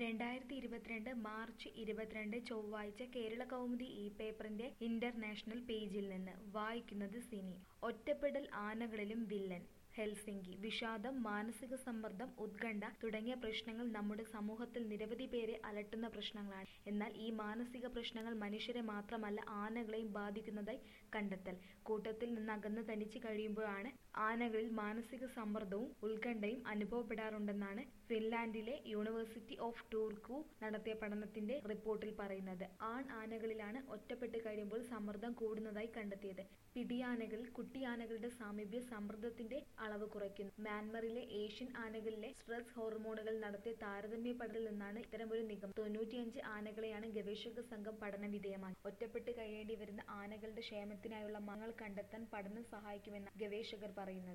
രണ്ടായിരത്തി ഇരുപത്തിരണ്ട് മാർച്ച് ഇരുപത്തിരണ്ട് ചൊവ്വാഴ്ച കേരള കൗമുദി ഈ പേപ്പറിന്റെ ഇന്റർനാഷണൽ പേജിൽ നിന്ന് വായിക്കുന്നത് സിനി ഒറ്റപ്പെടൽ ആനകളിലും വില്ലൻ ഹെൽസിങ്കി വിഷാദം മാനസിക സമ്മർദ്ദം ഉത്കണ്ഠ തുടങ്ങിയ പ്രശ്നങ്ങൾ നമ്മുടെ സമൂഹത്തിൽ നിരവധി പേരെ അലട്ടുന്ന പ്രശ്നങ്ങളാണ് എന്നാൽ ഈ മാനസിക പ്രശ്നങ്ങൾ മനുഷ്യരെ മാത്രമല്ല ആനകളെയും ബാധിക്കുന്നതായി കണ്ടെത്തൽ കൂട്ടത്തിൽ നിന്ന് അകന്ന് തനിച്ച് കഴിയുമ്പോഴാണ് ആനകളിൽ മാനസിക സമ്മർദ്ദവും ഉത്കണ്ഠയും അനുഭവപ്പെടാറുണ്ടെന്നാണ് ഫിൻലാൻഡിലെ യൂണിവേഴ്സിറ്റി ഓഫ് ടൂർക്കു നടത്തിയ പഠനത്തിന്റെ റിപ്പോർട്ടിൽ പറയുന്നത് ആൺ ആനകളിലാണ് ഒറ്റപ്പെട്ട് കഴിയുമ്പോൾ സമ്മർദ്ദം കൂടുന്നതായി കണ്ടെത്തിയത് പിടിയാനകളിൽ കുട്ടിയാനകളുടെ സാമീപ്യ സമ്മർദ്ദത്തിന്റെ അളവ് കുറയ്ക്കുന്നു മ്യാൻമറിലെ ഏഷ്യൻ ആനകളിലെ സ്ട്രെസ് ഹോർമോണുകൾ നടത്തിയ താരതമ്യ പഠനത്തിൽ നിന്നാണ് ഇത്തരമൊരു നിഗമനം തൊണ്ണൂറ്റിയഞ്ച് ആനകളെയാണ് ഗവേഷക സംഘം പഠന വിധേയമായി ഒറ്റപ്പെട്ട് കഴിയേണ്ടി വരുന്ന ആനകളുടെ ക്ഷേമത്തിനായുള്ള മാർഗങ്ങൾ കണ്ടെത്താൻ പഠനം സഹായിക്കുമെന്ന് ഗവേഷകർ പറയുന്നത്